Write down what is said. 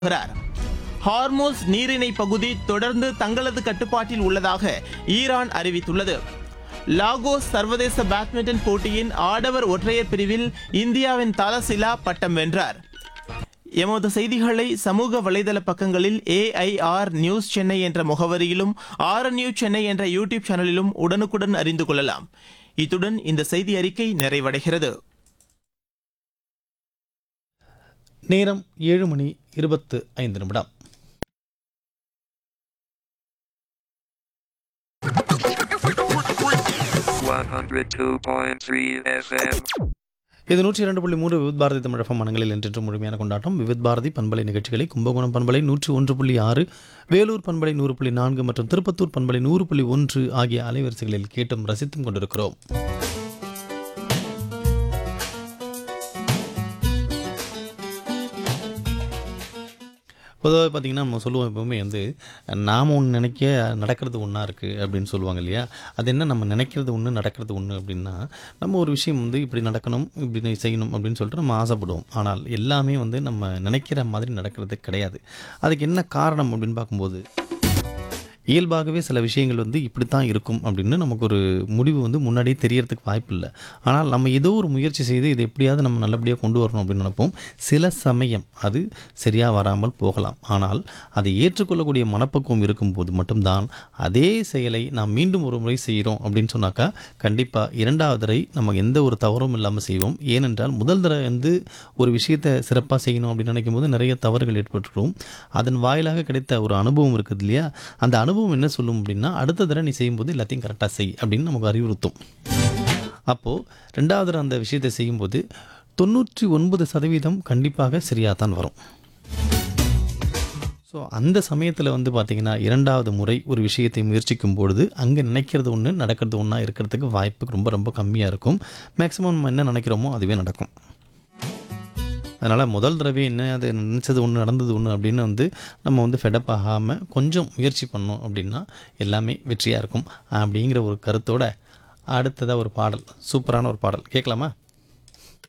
வருகிறார் ஹார்மோஸ் நீரிணை பகுதி தொடர்ந்து தங்களது கட்டுப்பாட்டில் உள்ளதாக ஈரான் அறிவித்துள்ளது லாகோஸ் சர்வதேச பேட்மிண்டன் போட்டியின் ஆடவர் ஒற்றையர் பிரிவில் இந்தியாவின் தலசிலா பட்டம் வென்றார் எமது செய்திகளை சமூக வலைதள பக்கங்களில் ஏஐஆர் நியூஸ் சென்னை என்ற முகவரியிலும் ஆர் நியூஸ் சென்னை என்ற யூடியூப் சேனலிலும் உடனுக்குடன் அறிந்து கொள்ளலாம் இத்துடன் இந்த செய்தி அறிக்கை நிறைவடைகிறது நேரம் ஏழு மணி இருபத்து ஐந்து நிமிடம் One hundred two point three FM. இது நூற்றி இரண்டு புள்ளி மூன்று விவித் பாரதி தமிழகம் மனங்களில் என்றென்று முழுமையான கொண்டாட்டம் விவித் பாரதி பண்பலை நிகழ்ச்சிகளை கும்பகோணம் பண்பலை நூற்றி ஒன்று புள்ளி ஆறு வேலூர் பண்பலை நூறு புள்ளி நான்கு மற்றும் திருப்பத்தூர் பண்பலை நூறு புள்ளி ஒன்று ஆகிய அலைவரிசைகளில் கேட்டும் ரசித்தும் கொண்டிருக்கிறோம் பொதுவாக பார்த்திங்கன்னா நம்ம சொல்லுவோம் எப்பவுமே வந்து நாம் ஒன்று நினைக்க நடக்கிறது ஒன்றா இருக்குது அப்படின்னு சொல்லுவாங்க இல்லையா அது என்ன நம்ம நினைக்கிறது ஒன்று நடக்கிறது ஒன்று அப்படின்னா நம்ம ஒரு விஷயம் வந்து இப்படி நடக்கணும் இப்படி செய்யணும் அப்படின்னு சொல்லிட்டு நம்ம ஆசைப்படுவோம் ஆனால் எல்லாமே வந்து நம்ம நினைக்கிற மாதிரி நடக்கிறது கிடையாது அதுக்கு என்ன காரணம் அப்படின்னு பார்க்கும்போது இயல்பாகவே சில விஷயங்கள் வந்து இப்படி தான் இருக்கும் அப்படின்னு நமக்கு ஒரு முடிவு வந்து முன்னாடியே தெரியறதுக்கு வாய்ப்பு இல்லை ஆனால் நம்ம ஏதோ ஒரு முயற்சி செய்து இதை எப்படியாவது நம்ம நல்லபடியாக கொண்டு வரணும் அப்படின்னு நினைப்போம் சில சமயம் அது சரியாக வராமல் போகலாம் ஆனால் அதை ஏற்றுக்கொள்ளக்கூடிய மனப்பக்குவம் இருக்கும்போது மட்டும்தான் அதே செயலை நாம் மீண்டும் ஒரு முறை செய்கிறோம் அப்படின்னு சொன்னாக்கா கண்டிப்பாக இரண்டாவது தடவை நம்ம எந்த ஒரு தவறும் இல்லாமல் செய்வோம் ஏனென்றால் முதல் தடவை வந்து ஒரு விஷயத்தை சிறப்பாக செய்யணும் அப்படின்னு நினைக்கும் போது நிறைய தவறுகள் ஏற்பட்டுரும் அதன் வாயிலாக கிடைத்த ஒரு அனுபவம் இருக்குது இல்லையா அந்த அனுபவம் என்ன சொல்லும் அப்படின்னா அடுத்த தடவை நீ செய்யும்போது எல்லாத்தையும் கரெக்டாக செய் அப்படின்னு நமக்கு அறிவுறுத்தும் அப்போது ரெண்டாவது தடவை அந்த விஷயத்தை செய்யும்போது தொண்ணூற்றி ஒன்பது சதவீதம் கண்டிப்பாக சரியாக தான் வரும் ஸோ அந்த சமயத்தில் வந்து பார்த்திங்கன்னா இரண்டாவது முறை ஒரு விஷயத்தை முயற்சிக்கும் பொழுது அங்கே நினைக்கிறது ஒன்று நடக்கிறது ஒன்றா இருக்கிறதுக்கு வாய்ப்பு ரொம்ப ரொம்ப கம்மியாக இருக்கும் மேக்ஸிமம் நம்ம என்ன நினைக்கிறோமோ அதுவே நடக்கும் அதனால் முதல் தடவை என்ன அது நினச்சது ஒன்று நடந்தது ஒன்று அப்படின்னு வந்து நம்ம வந்து ஃபெடப் ஆகாமல் கொஞ்சம் முயற்சி பண்ணோம் அப்படின்னா எல்லாமே வெற்றியாக இருக்கும் அப்படிங்கிற ஒரு கருத்தோட அடுத்ததாக ஒரு பாடல் சூப்பரான ஒரு பாடல் கேட்கலாமா